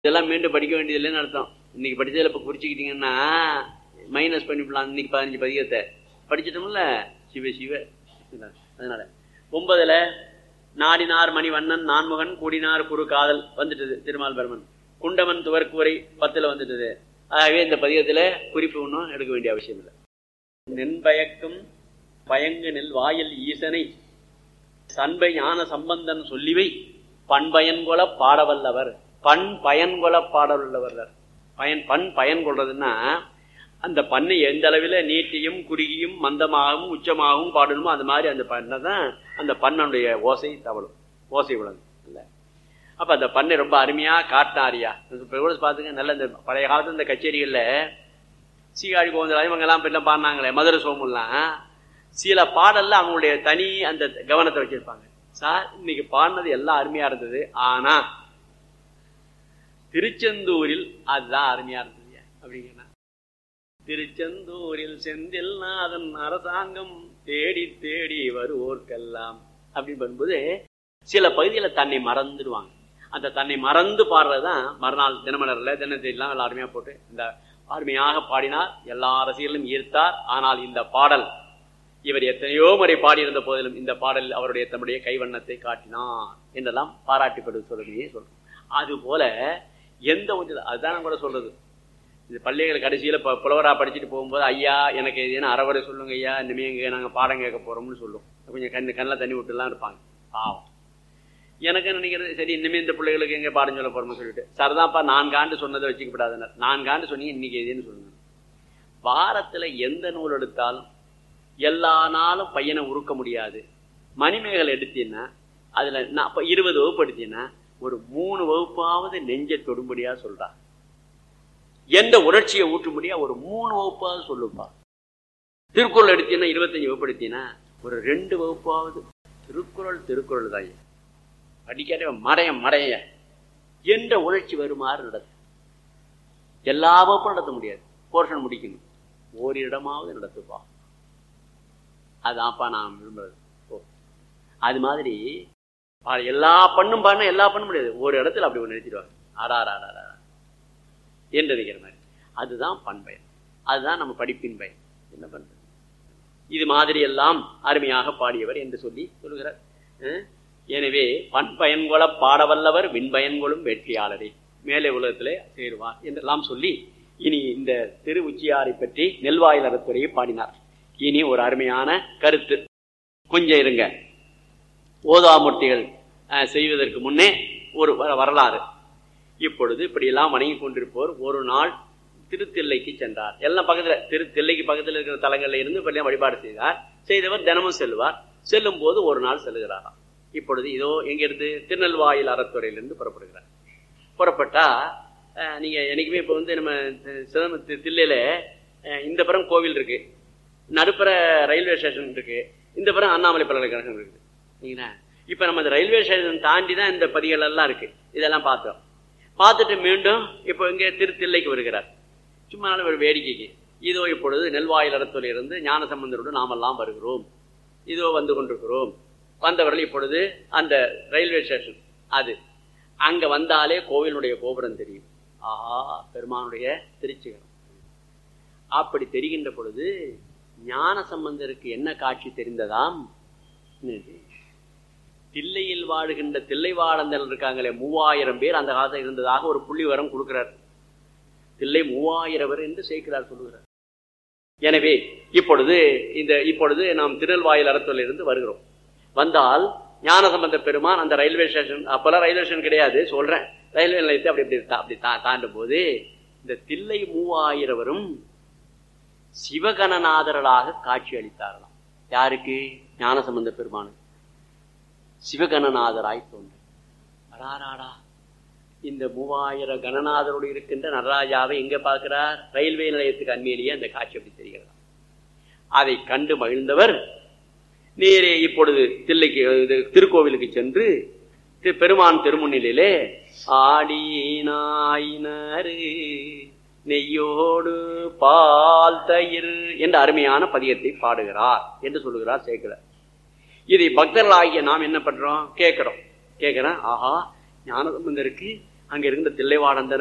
இதெல்லாம் மீண்டும் படிக்க வேண்டியதில்லைன்னு அர்த்தம் இன்னைக்கு படிச்சதில் இப்போ குறிச்சிக்கிட்டீங்கன்னா மைனஸ் பண்ணிவிடலாம் இன்னைக்கு பதினஞ்சு பதிகத்தை படிச்சிட்டோம்ல சிவ சிவ அதனால ஒன்பதுல நாடினார் மணிவண்ணன் நான்முகன் கூடினார் குரு காதல் வந்துட்டது திருமால் பரமன் குண்டவன் துவர்க்குவரை பத்துல வந்துட்டது ஆகவே இந்த பதிகத்துல குறிப்பு ஒன்றும் எடுக்க வேண்டிய அவசியம் இல்லை நென்பயக்கும் பயங்கு நெல் வாயில் ஈசனை சண்பை ஞான சம்பந்தன் சொல்லிவை பண்பயன்கொல பாடவல்லவர் பண் பயன்கொல பாடவல்லவர் பயன் பண் பயன் கொள்றதுன்னா அந்த பண்ணை எந்த அளவில் நீட்டியும் குறுகியும் மந்தமாகவும் உச்சமாகவும் பாடணுமோ அந்த மாதிரி அந்த பண்ணை தான் அந்த பண்ணனுடைய ஓசை தவழும் ஓசை விளங்கும் இல்லை அப்போ அந்த பண்ணை ரொம்ப அருமையாக காட்டினாரியா இப்போ கூட பார்த்துங்க நல்ல இந்த பழைய காலத்து இந்த கச்சேரிகளில் சீகாழி கோவிந்தராஜ் இவங்கெல்லாம் எல்லாம் பாடினாங்களே மதுரை சோமுலாம் சில பாடல்ல அவங்களுடைய தனி அந்த கவனத்தை வச்சிருப்பாங்க சார் இன்னைக்கு பாடினது எல்லாம் அருமையா இருந்தது ஆனா திருச்செந்தூரில் அதுதான் அருமையா இருந்தது அப்படிங்கன்னா திருச்செந்தூரில் செந்தில் நாதன் அரசாங்கம் தேடி தேடி வருவோர்க்கெல்லாம் அப்படின்னு பண்ணும்போது சில பகுதியில் தன்னை மறந்துடுவாங்க அந்த தன்னை மறந்து பாடுறதுதான் மறுநாள் தினமலரில் தினத்தையெல்லாம் எல்லாம் அருமையாக போட்டு இந்த அருமையாக பாடினார் எல்லா ரசிகர்களும் ஈர்த்தார் ஆனால் இந்த பாடல் இவர் எத்தனையோ முறை பாடியிருந்த போதிலும் இந்த பாடலில் அவருடைய தம்முடைய கைவண்ணத்தை காட்டினார் என்றெல்லாம் பாராட்டிப்படுவது சொல்றதையே சொல்றோம் அது போல எந்த ஒன்று அதுதான் கூட சொல்றது இந்த பள்ளிகள் கடைசியில் இப்போ புலவராக படிச்சுட்டு போகும்போது ஐயா எனக்கு எதுனா அறவரை சொல்லுங்க ஐயா இனிமே எங்கே நாங்கள் பாடம் கேட்க போகிறோம்னு சொல்லும் கொஞ்சம் கண்ணு கண்ணில் தண்ணி விட்டுலாம் இருப்பாங்க பாவம் எனக்கு நினைக்கிறது சரி இனிமேல் இந்த பிள்ளைகளுக்கு எங்கே பாடம் சொல்ல போகிறோம்னு சொல்லிட்டு சரிதான்ப்பா நான்காண்டு சொன்னதை வச்சுக்கப்படாதுனர் நான்காண்டு சொன்னீங்க இன்னைக்கு எதுன்னு சொல்லுங்க வாரத்தில் எந்த நூல் எடுத்தாலும் எல்லா நாளும் பையனை உருக்க முடியாது மணிமேகலை எடுத்தீங்கன்னா அதில் நான் இப்போ இருபது வகுப்பு எடுத்தீங்கன்னா ஒரு மூணு வகுப்பாவது நெஞ்சை தொடும்படியாக சொல்றா எந்த உணர்ச்சியை ஊற்றும்படியா ஒரு மூணு வகுப்பாவது சொல்லுப்பா திருக்குறள் எடுத்தீங்கன்னா இருபத்தஞ்சு வகுப்பு எடுத்தீங்கன்னா ஒரு ரெண்டு வகுப்பாவது திருக்குறள் திருக்குறள் தான் அடிக்காத மடைய மடைய என்ற உணர்ச்சி வருமாறு நடத்தும் எல்லா வகுப்பும் நடத்த முடியாது போர்ஷன் முடிக்கணும் ஓரிடமாவது நடத்துப்பா அதான்ப்பா நான் விரும்புறது ஓ அது மாதிரி எல்லா பண்ணும் பாருன்னா எல்லா பண்ண முடியாது ஒரு இடத்துல அப்படி ஒன்று நிறுத்திடுவாங்க ஆடாராடா என்று நினைக்கிற மாதிரி அதுதான் பண்பயன் அதுதான் நம்ம படிப்பின் பயன் என்ன பண்றது இது மாதிரி எல்லாம் அருமையாக பாடியவர் என்று சொல்லி சொல்லுகிறார் எனவே பண்பயன்கொல பாடவல்லவர் விண்பயன்கொளும் வெற்றியாளரே மேலே உலகத்திலே சேருவார் என்றெல்லாம் சொல்லி இனி இந்த திரு உச்சியாரை பற்றி நெல்வாயில் அறத்துறையை பாடினார் இனி ஒரு அருமையான கருத்து கொஞ்சம் இருங்க ஓதாமூர்த்திகள் செய்வதற்கு முன்னே ஒரு வரலாறு இப்பொழுது இப்படியெல்லாம் வணங்கி கொண்டிருப்போர் ஒரு நாள் திருத்தில்லைக்கு சென்றார் எல்லாம் பக்கத்தில் திருத்தில்லைக்கு பக்கத்தில் இருக்கிற தலங்களில் இருந்து இப்படிலாம் வழிபாடு செய்தார் செய்தவர் தினமும் செல்வார் செல்லும் போது ஒரு நாள் செல்கிறாராம் இப்பொழுது இதோ எங்கிருந்து திருநெல்வாயில் அறத்துறையிலிருந்து புறப்படுகிறார் புறப்பட்டா நீங்க என்னைக்குமே இப்போ வந்து நம்ம சிதம்ப தில்லையில இந்த புறம் கோவில் இருக்கு நடுப்புற ரயில்வே ஸ்டேஷன் இருக்கு இந்த புறம் அண்ணாமலை பல்கலைக்கழகம் இருக்குது சரிங்களா இப்போ நம்ம இந்த ரயில்வே ஸ்டேஷன் தாண்டி தான் இந்த பதிகள் எல்லாம் இருக்கு இதெல்லாம் பார்த்தோம் பார்த்துட்டு மீண்டும் இப்போ இங்கே திருத்தில்லைக்கு வருகிறார் சும்மா ஒரு வேடிக்கைக்கு இதோ இப்பொழுது நெல்வாயில் இடத்திலிருந்து ஞான சம்பந்தரோடு நாமெல்லாம் வருகிறோம் இதோ வந்து கொண்டிருக்கிறோம் வந்தவர்கள் இப்பொழுது அந்த ரயில்வே ஸ்டேஷன் அது அங்க வந்தாலே கோவிலுடைய கோபுரம் தெரியும் ஆஹா பெருமானுடைய திருச்சிகரம் அப்படி தெரிகின்ற பொழுது ஞான சம்பந்தருக்கு என்ன காட்சி தெரிந்ததாம் தில்லையில் வாழுகின்ற தில்லை வாழந்தல் இருக்காங்களே மூவாயிரம் பேர் அந்த காலத்தில் இருந்ததாக ஒரு புள்ளி வரம் கொடுக்கிறார் தில்லை மூவாயிரம் பேர் என்று சேர்க்கிறார் சொல்லுகிறார் எனவே இப்பொழுது இந்த இப்பொழுது நாம் திருநெல்வாயில் அறத்திலிருந்து வருகிறோம் வந்தால் ஞானசம்பந்த பெருமான் அந்த ரயில்வே ஸ்டேஷன் அப்பெல்லாம் ரயில்வே ஸ்டேஷன் கிடையாது சொல்றேன் ரயில்வே நிலையத்தை அப்படி அப்படி அப்படி தாண்டும் போது இந்த தில்லை மூவாயிரவரும் சிவகணநாதர்களாக காட்சி அளித்தார்களாம் யாருக்கு ஞானசம்பந்த பெருமானுக்கு சிவகணநாதராய் தோன்று அடாராடா இந்த மூவாயிரம் கணநாதரோடு இருக்கின்ற நடராஜாவை எங்க பார்க்கிறார் ரயில்வே நிலையத்துக்கு அண்மையிலேயே அந்த காட்சி அப்படி தெரிகிறதா அதை கண்டு மகிழ்ந்தவர் நேரே இப்பொழுது தில்லைக்கு திருக்கோவிலுக்கு சென்று பெருமான் திருமுன்னிலே ஆடினாயினரு நெய்யோடு பால் தயிர் என்ற அருமையான பதியத்தை பாடுகிறார் என்று சொல்லுகிறார் சேர்க்கிறார் இதை பக்தர்களாகிய நாம் என்ன பண்றோம் கேட்கிறோம் கேட்கிறேன் ஆஹா ஞானசம்பந்தருக்கு அங்க இருந்த தில்லைவாடந்தர்